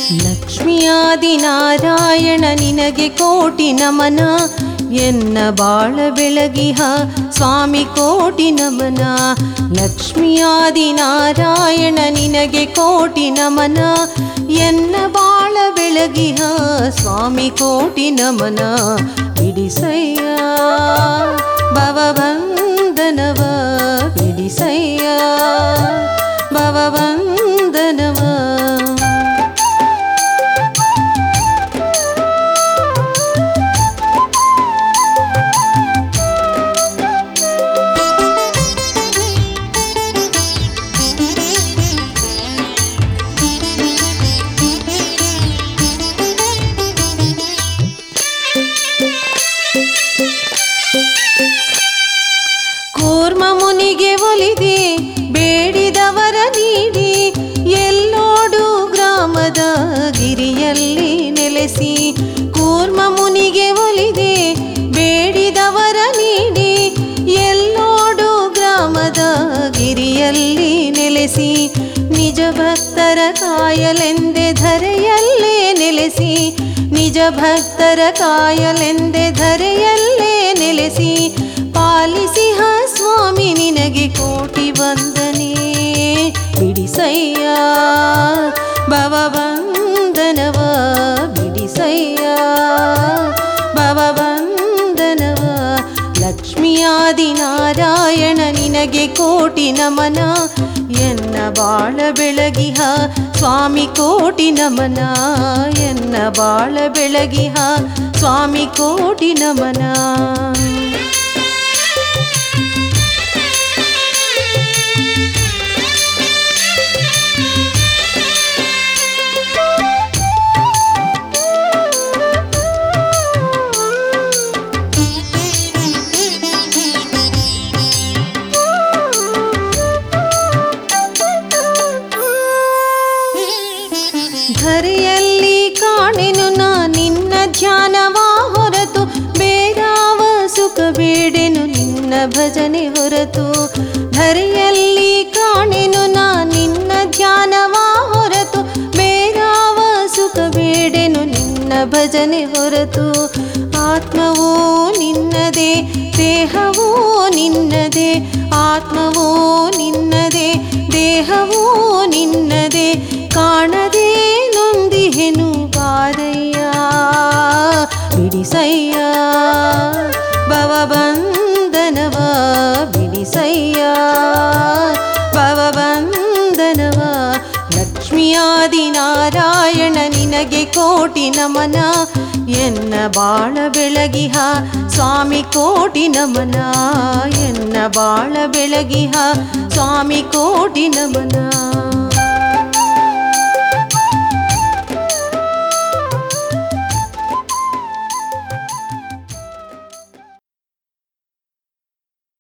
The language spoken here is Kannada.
ಲಕ್ಷ್ಮಿಯಾದಿನಾರಾಯಣ ನಿನಗೆ ಕೋಟಿ ನಮನ ಎನ್ನ ಬಾಳ ಬೆಳಗಿಹ ಸ್ವಾಮಿ ಕೋಟಿ ನಮನ ಲಕ್ಷ್ಮಿಯಾದಿನಾರಾಯಣ ನಿನಗೆ ಕೋಟಿ ನಮನ ಎನ್ನ ಬಾಳ ಬೆಳಗಿಹ ಸ್ವಾಮಿ ಕೋಟಿ ನಮನ ಬಿಡಿಸಯ್ಯ ಭವಬಂಧನವ ಬಿಡಿಸಯ್ಯ ಭವಬಂಧನವ ಕೂರ್ಮ ಮುನಿಗೆ ಒಲಿದೆ ಬೇಡಿದವರ ನೀಡಿ ಎಲ್ಲೋಡು ಗ್ರಾಮದ ಗಿರಿಯಲ್ಲಿ ನೆಲೆಸಿ ಕೂರ್ಮ ಮುನಿಗೆ ಒಲಿದೆ ಬೇಡಿದವರ ನೀಡಿ ಎಲ್ಲೋಡು ಗ್ರಾಮದ ಗಿರಿಯಲ್ಲಿ ನೆಲೆಸಿ ನಿಜ ಭಕ್ತರ ಕಾಯಲೆಂದೆ ಧರೆಯಲ್ಲೇ ನೆಲೆಸಿ ನಿಜ ಭಕ್ತರ ಕಾಯಲೆಂದೆ ಧರೆಯಲ್ಲೇ ನೆಲೆಸಿ ಪಾಲಿಸಿಹ ಸ್ವಾಮಿ ನಿನಗೆ ಕೋಟಿ ವಂದನೆ ಬಿಡಿಸಯ್ಯ ಭವಬಂಧನವ ಬಿಡಿಸಯ್ಯ ಭವಬಂಧನವ ಲಕ್ಷ್ಮಿಯಾದಿನಾರಾಯಣ ನಿನಗೆ ಕೋಟಿ ನಮನ ಎನ್ನ ಬಾಳ ಬೆಳಗಿಹ ಸ್ವಾಮಿ ಕೋಟಿ ನಮನ ಎನ್ನ ಬಾಳ ಬೆಳಗಿಹ ಸ್ವಾಮಿ ಕೋಟಿ ನಮನ ಧರೆಯಲ್ಲಿ ಕಾಣೆನು ನಾ ನಿನ್ನ ಧ್ಯಾನವಾ ಹೊರತು ಬೇರಾವ ಸುಖ ಬೇಡೆನು ನಿನ್ನ ಭಜನೆ ಹೊರತು ಧರೆಯಲ್ಲಿ ಕಾಣೆನು ನಾ ನಿನ್ನ ಧ್ಯಾನವಾ ಹೊರತು ಬೇರಾವ ಸುಖ ಬೇಡೆನು ನಿನ್ನ ಭಜನೆ ಹೊರತು ಆತ್ಮವೋ ನಿನ್ನದೇ ದೇಹವೋ ನಿನ್ನದೇ ಆತ್ಮವೋ ನಿನ್ನದೇ ದೇಹವೋ ನಿನ್ನದೇ ಕಾಣದೆ ನೊಂದಿಹೆನು ಬಾರಯ್ಯ ಬಿಡಿಸಯ್ಯ ಭವಬಂಧನವ ಬಿಡಿಸಯ್ಯ ಭವಬಂಧನವ ಲಕ್ಷ್ಮಿಯಾದಿನಾರಾಯಣ ನಿನಗೆ ಕೋಟಿ ನಮನ ಎನ್ನ ಬಾಳ ಬೆಳಗಿಹ ಸ್ವಾಮಿ ಕೋಟಿ ನಮನ ಎನ್ನ ಬಾಳ ಬೆಳಗಿಹ ಸ್ವಾಮಿ ಕೋಟಿ ನಮನ